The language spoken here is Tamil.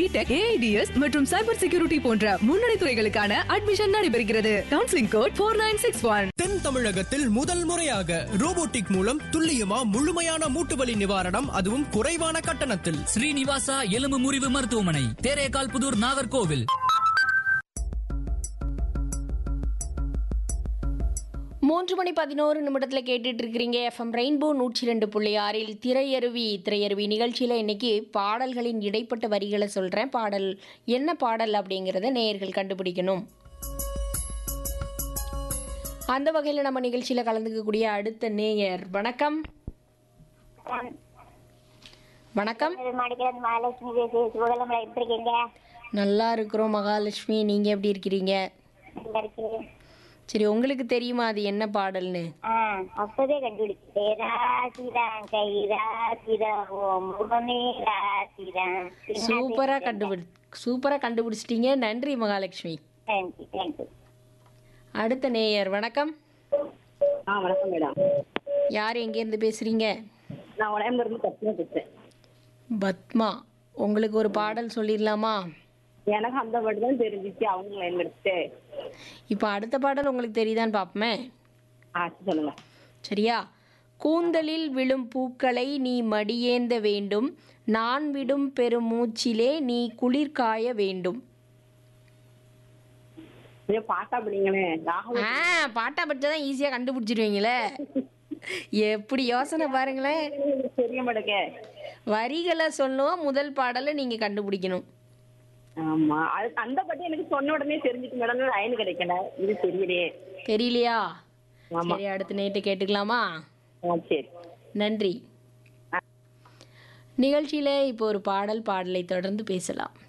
பிடெக் ஏஐடிஎஸ் மற்றும் சைபர் செக்யூரிட்டி போன்ற முன்னணி துறைகளுக்கான அட்மிஷன் நடைபெறுகிறது counselling code four nine six one தென் தமிழகத்தில் முதல் முறையாக ரோபோட்டிக் மூலம் துல்லியமா முழுமையான மூட்டுவலி நிவாரணம் அதுவும் குறைவான கட்டணத்தில் ஸ்ரீனிவாசா எலும்பு முறிவு மருத்துவமனை தேரேகால் புதூர் நாகர்கோவில் மூன்று மணி பதினோரு நிமிடத்தில் கேட்டுட்டு இருக்கிறீங்க எஃப்எம் ரெயின்போ நூற்றி ரெண்டு புள்ளி ஆறில் திரையருவி திரையருவி நிகழ்ச்சியில் இன்னைக்கு பாடல்களின் இடைப்பட்ட வரிகளை சொல்கிறேன் பாடல் என்ன பாடல் அப்படிங்கிறத நேயர்கள் கண்டுபிடிக்கணும் அந்த வகையில் நம்ம நிகழ்ச்சியில் கலந்துக்கக்கூடிய அடுத்த நேயர் வணக்கம் வணக்கம் மாடிக்கிறது மகாலட்சுமி பேசி சுகலமில் எப்படி இருக்கீங்க நல்லா இருக்கிறோம் மகாலட்சுமி நீங்கள் எப்படி இருக்கிறீங்க நல்லா இருக்கேன் சரி உங்களுக்கு தெரியுமா அது என்ன பாடல்னு ஆ அப்பவே கண்டுபிடிச்சேன் ராசிதான் கை ராசிதான் ஓ முகமே ராசிதான் சூப்பராக கண்டுபிடி சூப்பராக கண்டுபிடிச்சிட்டீங்க நன்றி மகாலட்சுமி தேங்க்யூ தேங்க்யூ அடுத்த நேயர் வணக்கம் ஆ வணக்கம் மேடம் யார் எங்கேருந்து பேசுகிறீங்க நான் உடம்புலேருந்து பத்மா பேசுறேன் பத்மா உங்களுக்கு ஒரு பாடல் சொல்லிடலாமா எனக்கு அந்த மட்டும் தான் தெரிஞ்சிச்சு அவங்க லைன் எடுத்துட்டு இப்போ அடுத்த பாடல் உங்களுக்கு தெரியுதான்னு பார்ப்போமே ஆ சொல்லுங்க சரியா கூந்தலில் விழும் பூக்களை நீ மடியேந்த வேண்டும் நான் விடும் பெருமூச்சிலே நீ குளிர் காய வேண்டும் கொஞ்சம் பாட்டா பிடிங்களே ராகுல் ஆ பாட்டா படிச்சா தான் ஈஸியாக கண்டுபிடிச்சிருவீங்களே எப்படி யோசனை பாருங்களேன் தெரிய மாட்டேங்க வரிகளை சொல்லுவோம் முதல் பாடலை நீங்கள் கண்டுபிடிக்கணும் ஆமா அது அந்த பாட்டு எனக்கு சொன்ன உடனே தெரிஞ்சுட்டு மேடம் லைன் கிடைக்கல இது தெரியலையே தெரியலையா ஆமா. சரி அடுத்த நைட்டு கேட்டுக்கலாமா ஆ சரி நன்றி நிகழ்ச்சியில இப்போ ஒரு பாடல் பாடலை தொடர்ந்து பேசலாம்